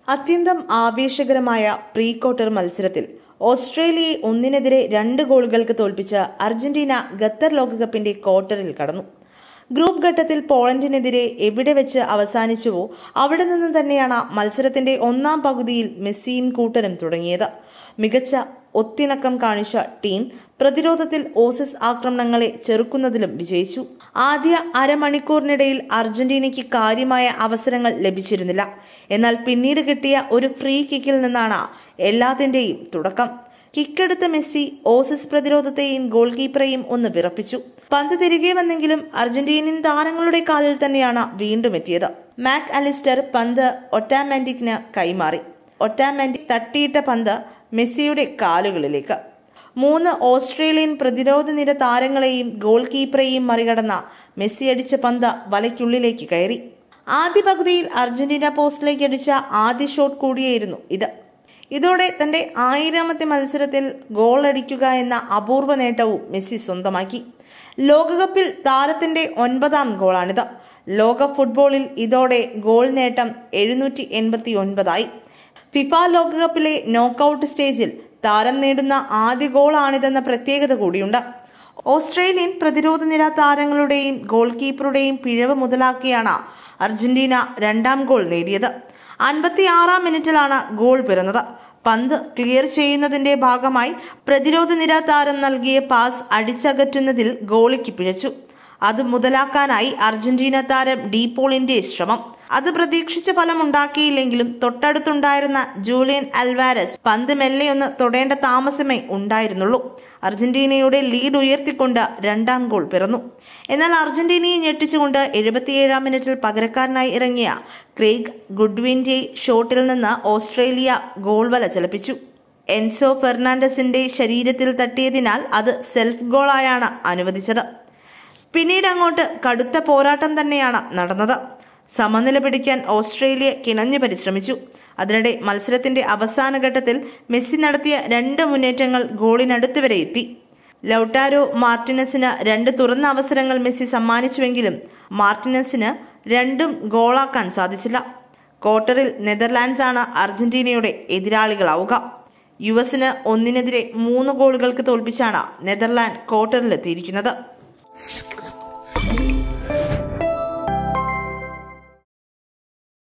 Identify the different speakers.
Speaker 1: അത്യന്തം ആവേശകരമായ pre quarter മത്സരത്തിൽ ഓസ്ട്രേലിയയെ ഒന്നിനെതിരെ രണ്ട് ഗോളുകൾക്ക് തോൽപ്പിച്ച് അർജന്റീന ഖത്തർ ലോകകപ്പിന്റെ ക്വാർട്ടറിൽ കടന്നു ഗ്രൂപ്പ് ഘട്ടത്തിൽ പോളണ്ടിനെതിരെ എവിടെ വെച്ച് അവസാനിച്ചുവോ അവിടെ നിന്ന് തന്നെയാണ് മത്സരത്തിന്റെ ഒന്നാം പകുതിയിൽ മെസ്സിയും കൂട്ടരും തുടങ്ങിയത് മികച്ച ഒത്തിണക്കം കാണിച്ച ടീം പ്രതിരോധത്തിൽ ഓസസ് ആക്രമണങ്ങളെ ചെറുക്കുന്നതിലും വിജയിച്ചു ആദ്യ അരമണിക്കൂറിനിടയിൽ അർജന്റീനയ്ക്ക് കാര്യമായ അവസരങ്ങൾ ലഭിച്ചിരുന്നില്ല എന്നാൽ പിന്നീട് കിട്ടിയ ഒരു ഫ്രീ കിക്കിൽ നിന്നാണ് എല്ലാത്തിന്റെയും തുടക്കം കിക്കെടുത്ത മെസ്സി ഓസസ് പ്രതിരോധത്തെയും ഗോൾ കീപ്പറെയും ഒന്ന് വിറപ്പിച്ചു പന്ത് തിരികെ വന്നെങ്കിലും അർജന്റീനിയൻ താരങ്ങളുടെ കാലിൽ തന്നെയാണ് വീണ്ടും എത്തിയത് മാക് അലിസ്റ്റർ പന്ത് ഒറ്റാമാൻറ്റിക്കിന് കൈമാറി ഒറ്റാമാൻറ്റിക് തട്ടിയിട്ട പന്ത് മെസ്സിയുടെ കാലുകളിലേക്ക് മൂന്ന് ഓസ്ട്രേലിയൻ പ്രതിരോധ നിര താരങ്ങളെയും ഗോൾ കീപ്പറെയും മറികടന്ന മെസ്സി അടിച്ച പന്ത് വലയ്ക്കുള്ളിലേക്ക് കയറി ആദ്യ പകുതിയിൽ അർജന്റീന പോസ്റ്റിലേക്ക് അടിച്ച ആദ്യ ഷോട്ട് കൂടിയായിരുന്നു ഇത് ഇതോടെ തന്റെ ആയിരാമത്തെ മത്സരത്തിൽ ഗോൾ അടിക്കുക എന്ന അപൂർവ നേട്ടവും മെസ്സി സ്വന്തമാക്കി ലോകകപ്പിൽ താരത്തിന്റെ ഒൻപതാം ഗോളാണിത് ലോക ഫുട്ബോളിൽ ഇതോടെ ഗോൾ നേട്ടം എഴുന്നൂറ്റി എൺപത്തി ഒൻപതായി ഫിഫ ലോകകപ്പിലെ നോക്കൌട്ട് സ്റ്റേജിൽ താരം നേടുന്ന ആദ്യ ഗോളാണിതെന്ന പ്രത്യേകത കൂടിയുണ്ട് ഓസ്ട്രേലിയൻ പ്രതിരോധ നിര താരങ്ങളുടെയും ഗോൾ കീപ്പറുടെയും പിഴവ് മുതലാക്കിയാണ് അർജന്റീന രണ്ടാം ഗോൾ നേടിയത് അൻപത്തിയാറാം മിനിറ്റിലാണ് ഗോൾ പിറന്നത് പന്ത് ക്ലിയർ ചെയ്യുന്നതിന്റെ ഭാഗമായി പ്രതിരോധ നിര താരം നൽകിയ പാസ് അടിച്ചകറ്റുന്നതിൽ ഗോളിക്ക് പിഴച്ചു അത് മുതലാക്കാനായി അർജന്റീന താരം ഡീപോളിന്റെ ശ്രമം അത് പ്രതീക്ഷിച്ച ഫലമുണ്ടാക്കിയില്ലെങ്കിലും തൊട്ടടുത്തുണ്ടായിരുന്ന ജൂലിയൻ അൽവാരസ് പന്ത് മെല്ലെയൊന്ന് തൊടേണ്ട താമസമേ ഉണ്ടായിരുന്നുള്ളൂ അർജന്റീനയുടെ ലീഡ് ഉയർത്തിക്കൊണ്ട് രണ്ടാം ഗോൾ പിറന്നു എന്നാൽ അർജന്റീനയെ ഞെട്ടിച്ചുകൊണ്ട് എഴുപത്തിയേഴാം മിനിറ്റിൽ പകരക്കാരനായി ഇറങ്ങിയ ക്രെയ്ഗ് ഗുഡ്വിന്റെ ഷോട്ടിൽ നിന്ന് ഓസ്ട്രേലിയ ഗോൾ വല ചലപ്പിച്ചു എൻസോ ഫെർണാണ്ടസിന്റെ ശരീരത്തിൽ തട്ടിയതിനാൽ അത് സെൽഫ് ഗോളായാണ് അനുവദിച്ചത് പിന്നീട് അങ്ങോട്ട് കടുത്ത പോരാട്ടം തന്നെയാണ് നടന്നത് സമനില പിടിക്കാൻ ഓസ്ട്രേലിയ കിണഞ്ഞു പരിശ്രമിച്ചു അതിനിടെ മത്സരത്തിന്റെ അവസാന ഘട്ടത്തിൽ മെസ്സി നടത്തിയ രണ്ട് മുന്നേറ്റങ്ങൾ ഗോളിനടുത്ത് വരെ എത്തി ലൌട്ടാരോ മാർട്ടിനസിന് രണ്ട് തുറന്ന അവസരങ്ങൾ മെസ്സി സമ്മാനിച്ചുവെങ്കിലും മാർട്ടിനസിന് രണ്ടും ഗോളാക്കാൻ സാധിച്ചില്ല ക്വാർട്ടറിൽ നെതർലാൻഡ്സ് ആണ് അർജന്റീനയുടെ എതിരാളികളാവുക യു എസിന് ഒന്നിനെതിരെ മൂന്ന് ഗോളുകൾക്ക് തോൽപ്പിച്ചാണ് നെതർലാൻഡ് ക്വാർട്ടറിലെത്തിയിരിക്കുന്നത്